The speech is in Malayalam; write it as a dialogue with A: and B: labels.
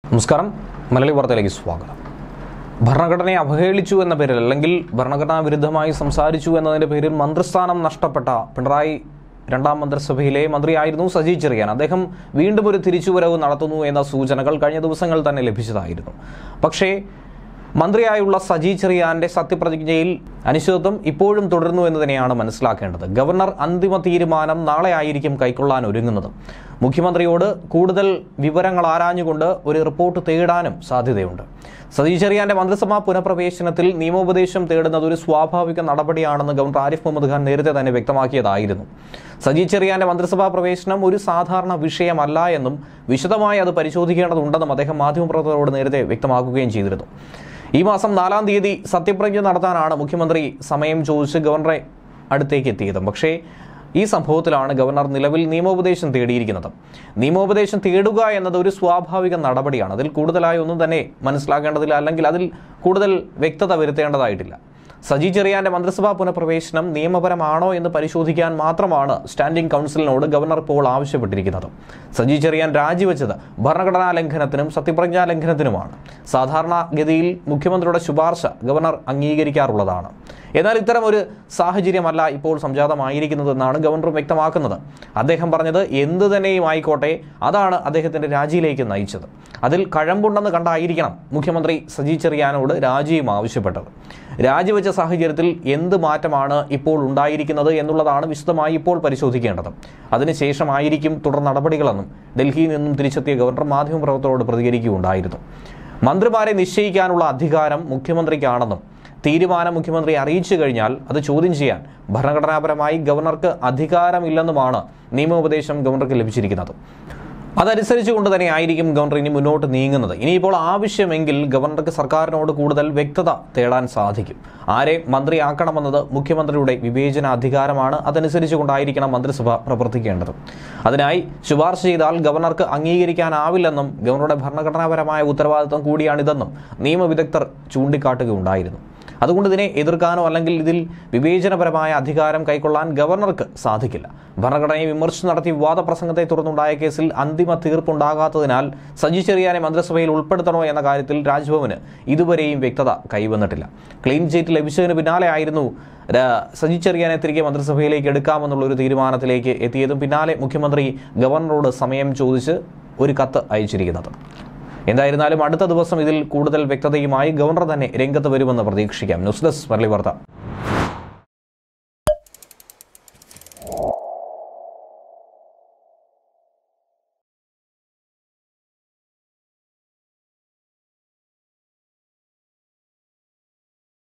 A: നമസ്കാരം മലയാളി വാർത്തയിലേക്ക് സ്വാഗതം ഭരണഘടനയെ അവഹേളിച്ചു എന്ന പേരിൽ അല്ലെങ്കിൽ ഭരണഘടനാ വിരുദ്ധമായി സംസാരിച്ചു എന്നതിന്റെ പേരിൽ മന്ത്രിസ്ഥാനം നഷ്ടപ്പെട്ട പിണറായി രണ്ടാം മന്ത്രിസഭയിലെ മന്ത്രിയായിരുന്നു സജി ചെറിയാൻ അദ്ദേഹം വീണ്ടും ഒരു തിരിച്ചുവരവ് നടത്തുന്നു എന്ന സൂചനകൾ കഴിഞ്ഞ ദിവസങ്ങൾ തന്നെ ലഭിച്ചതായിരുന്നു പക്ഷേ മന്ത്രിയായുള്ള സജി ചെറിയാന്റെ സത്യപ്രതിജ്ഞയിൽ അനിശ്ചിതത്വം ഇപ്പോഴും തുടരുന്നു എന്ന് തന്നെയാണ് മനസ്സിലാക്കേണ്ടത് ഗവർണർ അന്തിമ തീരുമാനം നാളെ ആയിരിക്കും കൈക്കൊള്ളാൻ ഒരുങ്ങുന്നത് മുഖ്യമന്ത്രിയോട് കൂടുതൽ വിവരങ്ങൾ ആരാഞ്ഞുകൊണ്ട് ഒരു റിപ്പോർട്ട് തേടാനും സാധ്യതയുണ്ട് സജി ചെറിയാന്റെ മന്ത്രിസഭാ പുനഃപ്രവേശനത്തിൽ നിയമോപദേശം തേടുന്നത് ഒരു സ്വാഭാവിക നടപടിയാണെന്ന് ഗവർണർ ആരിഫ് മുഹമ്മദ് ഖാൻ നേരത്തെ തന്നെ വ്യക്തമാക്കിയതായിരുന്നു സജി ചെറിയാന്റെ മന്ത്രിസഭാ പ്രവേശനം ഒരു സാധാരണ വിഷയമല്ല എന്നും വിശദമായി അത് പരിശോധിക്കേണ്ടതുണ്ടെന്നും അദ്ദേഹം മാധ്യമപ്രവർത്തകരോട് നേരത്തെ വ്യക്തമാക്കുകയും ചെയ്തിരുന്നു ഈ മാസം നാലാം തീയതി സത്യപ്രതിജ്ഞ നടത്താനാണ് മുഖ്യമന്ത്രി സമയം ചോദിച്ച് ഗവർണറെ അടുത്തേക്ക് എത്തിയത് പക്ഷേ ഈ സംഭവത്തിലാണ് ഗവർണർ നിലവിൽ നിയമോപദേശം തേടിയിരിക്കുന്നത് നിയമോപദേശം തേടുക എന്നത് ഒരു സ്വാഭാവിക നടപടിയാണ് അതിൽ കൂടുതലായി ഒന്നും തന്നെ മനസ്സിലാക്കേണ്ടതില്ല അല്ലെങ്കിൽ അതിൽ കൂടുതൽ വ്യക്തത വരുത്തേണ്ടതായിട്ടില്ല സജി ചെറിയാന്റെ മന്ത്രിസഭാ പുനഃപ്രവേശനം നിയമപരമാണോ എന്ന് പരിശോധിക്കാൻ മാത്രമാണ് സ്റ്റാൻഡിംഗ് കൗൺസിലിനോട് ഗവർണർ ഇപ്പോൾ ആവശ്യപ്പെട്ടിരിക്കുന്നത് സജി ചെറിയാൻ രാജിവെച്ചത് ഭരണഘടനാ ലംഘനത്തിനും സത്യപ്രജ്ഞാ ലംഘനത്തിനുമാണ് സാധാരണഗതിയിൽ മുഖ്യമന്ത്രിയുടെ ശുപാർശ ഗവർണർ അംഗീകരിക്കാറുള്ളതാണ് എന്നാൽ ഇത്തരം ഒരു സാഹചര്യമല്ല ഇപ്പോൾ സംജാതമായിരിക്കുന്നതെന്നാണ് ഗവർണർ വ്യക്തമാക്കുന്നത് അദ്ദേഹം പറഞ്ഞത് എന്തു തന്നെയും ആയിക്കോട്ടെ അതാണ് അദ്ദേഹത്തിന്റെ രാജിയിലേക്ക് നയിച്ചത് അതിൽ കഴമ്പുണ്ടെന്ന് കണ്ടായിരിക്കണം മുഖ്യമന്ത്രി സജി ചെറിയാനോട് രാജിയും ആവശ്യപ്പെട്ടത് രാജിവെച്ച സാഹചര്യത്തിൽ എന്ത് മാറ്റമാണ് ഇപ്പോൾ ഉണ്ടായിരിക്കുന്നത് എന്നുള്ളതാണ് വിശദമായി ഇപ്പോൾ പരിശോധിക്കേണ്ടത് അതിനുശേഷമായിരിക്കും തുടർ നടപടികളെന്നും ഡൽഹിയിൽ നിന്നും തിരിച്ചെത്തിയ ഗവർണർ മാധ്യമപ്രവർത്തകരോട് പ്രതികരിക്കുകയുണ്ടായിരുന്നു മന്ത്രിമാരെ നിശ്ചയിക്കാനുള്ള അധികാരം മുഖ്യമന്ത്രിക്കാണെന്നും തീരുമാനം മുഖ്യമന്ത്രി അറിയിച്ചു കഴിഞ്ഞാൽ അത് ചോദ്യം ചെയ്യാൻ ഭരണഘടനാപരമായി ഗവർണർക്ക് അധികാരമില്ലെന്നുമാണ് നിയമോപദേശം ഗവർണർക്ക് ലഭിച്ചിരിക്കുന്നത് അതനുസരിച്ചുകൊണ്ട് തന്നെ ആയിരിക്കും ഗവർണർ ഇനി മുന്നോട്ട് നീങ്ങുന്നത് ഇനിയിപ്പോൾ ആവശ്യമെങ്കിൽ ഗവർണർക്ക് സർക്കാരിനോട് കൂടുതൽ വ്യക്തത തേടാൻ സാധിക്കും ആരെ മന്ത്രിയാക്കണമെന്നത് മുഖ്യമന്ത്രിയുടെ വിവേചന അധികാരമാണ് അതനുസരിച്ചുകൊണ്ടായിരിക്കണം മന്ത്രിസഭ പ്രവർത്തിക്കേണ്ടത് അതിനായി ശുപാർശ ചെയ്താൽ ഗവർണർക്ക് അംഗീകരിക്കാനാവില്ലെന്നും ഗവർണറുടെ ഭരണഘടനാപരമായ ഉത്തരവാദിത്വം കൂടിയാണിതെന്നും നിയമവിദഗ്ധർ ചൂണ്ടിക്കാട്ടുകയുണ്ടായിരുന്നു അതുകൊണ്ട് ഇതിനെ എതിർക്കാനോ അല്ലെങ്കിൽ ഇതിൽ വിവേചനപരമായ അധികാരം കൈക്കൊള്ളാൻ ഗവർണർക്ക് സാധിക്കില്ല ഭരണഘടനയെ വിമർശിച്ച് നടത്തിയ വിവാദ പ്രസംഗത്തെ തുടർന്നുണ്ടായ കേസിൽ അന്തിമ തീർപ്പുണ്ടാകാത്തതിനാൽ സജി ചെറിയാനെ മന്ത്രിസഭയിൽ ഉൾപ്പെടുത്തണോ എന്ന കാര്യത്തിൽ രാജ്ഭവന് ഇതുവരെയും വ്യക്തത കൈവന്നിട്ടില്ല ക്ലീൻ ചീറ്റ് ലഭിച്ചതിന് പിന്നാലെ ആയിരുന്നു ര- സജി ചെറിയാനെ തിരികെ മന്ത്രിസഭയിലേക്ക് എടുക്കാമെന്നുള്ള ഒരു തീരുമാനത്തിലേക്ക് എത്തിയതും പിന്നാലെ മുഖ്യമന്ത്രി ഗവർണറോട് സമയം ചോദിച്ച് ഒരു കത്ത് അയച്ചിരിക്കുന്നത് എന്തായിരുന്നാലും അടുത്ത ദിവസം ഇതിൽ കൂടുതൽ വ്യക്തതയുമായി ഗവർണർ തന്നെ രംഗത്ത് വരുമെന്ന് പ്രതീക്ഷിക്കാം ന്യൂസ് ഡെസ്ക് മരളി വാർത്ത